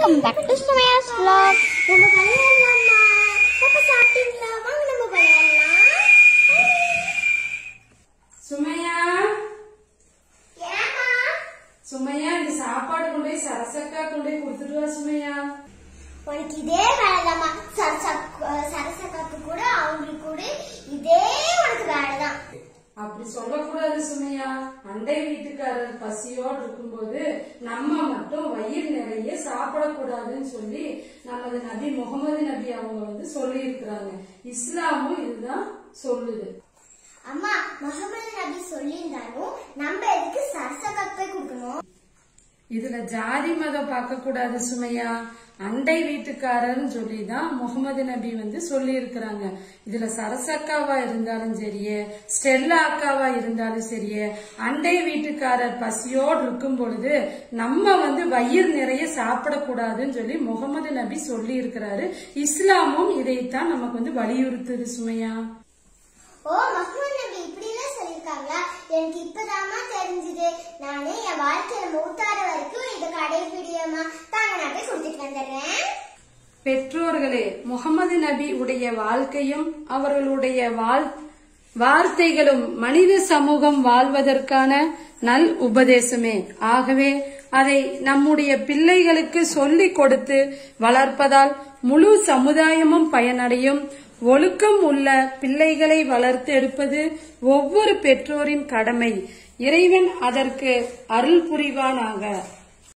welcome back to சுமையாஸ் vlog நம்ம விளையாடலாமா பாப்பா சாப்பிட்டீங்களா வாங்க நம்ம விளையாடலாம் சுமையா ஏமா சுமையா இந்த சாப்பாடு கொண்டு போய் சரசக்கா கொண்டு போய் கொடுத்துட்டு வா சுமையா உனக்கு இதே வேலைதாம்மா சரசக்கு சரசக்காக்கு கூட அவங்களுக்கு கூட இதே உனக்கு வேலைதான் அப்படி சொல்லக்கூடாது சுமையா அண்டை வீட்டுக்காரர் பசியோடு இருக்கும்போது நம்ம மட்டும் வயிறு நிறைய சாப்பிடக்கூடாதுன்னு சொல்லி நமது நபி முகமது நபி அவங்க வந்து சொல்லி இருக்கிறாங்க இஸ்லாமும் இதுதான் சொல்லுது அம்மா முகமது நபி சொல்லியிருந்தாலும் நம்ம எதுக்கு சரசக்காக்கு போய் கொடுக்கணும் இதுல ஜாதி மதம் பார்க்க கூடாது சுமையா அண்டை வீட்டுக்காரர்னு சொல்லி தான் முகமது நபி வந்து சொல்லி இருக்கிறாங்க இதுல சரசக்காவா இருந்தாலும் சரியே ஸ்டெல்லா அக்காவா இருந்தாலும் சரியே அண்டை வீட்டுக்காரர் பசியோடு இருக்கும் பொழுது நம்ம வந்து வயிறு நிறைய சாப்பிடக்கூடாதுன்னு சொல்லி முகமது நபி சொல்லி இருக்கிறாரு இஸ்லாமும் இதைத்தான் நமக்கு வந்து வலியுறுத்துது சுமையா ஓ முகமது நபி இப்படி எல்லாம் சொல்லிருக்காங்களா எனக்கு இப்பதாம்மா தெரிஞ்சது நானே என் வாழ்க்கையில மூத்தார வரைக்கும் இதை கடைபிடியமா தாங்க நான் போய் கொடுத்துட்டு வந்துடுறேன் பெற்றோர்களே முகமது நபி உடைய வாழ்க்கையும் அவர்களுடைய வாழ் வார்த்தைகளும் மனித சமூகம் வாழ்வதற்கான நல் உபதேசமே ஆகவே அதை நம்முடைய பிள்ளைகளுக்கு சொல்லிக் கொடுத்து வளர்ப்பதால் முழு சமுதாயமும் பயனடையும் ஒழுக்கம் உள்ள பிள்ளைகளை வளர்த்து எடுப்பது ஒவ்வொரு பெற்றோரின் கடமை இறைவன் அதற்கு அருள் புரிவானாக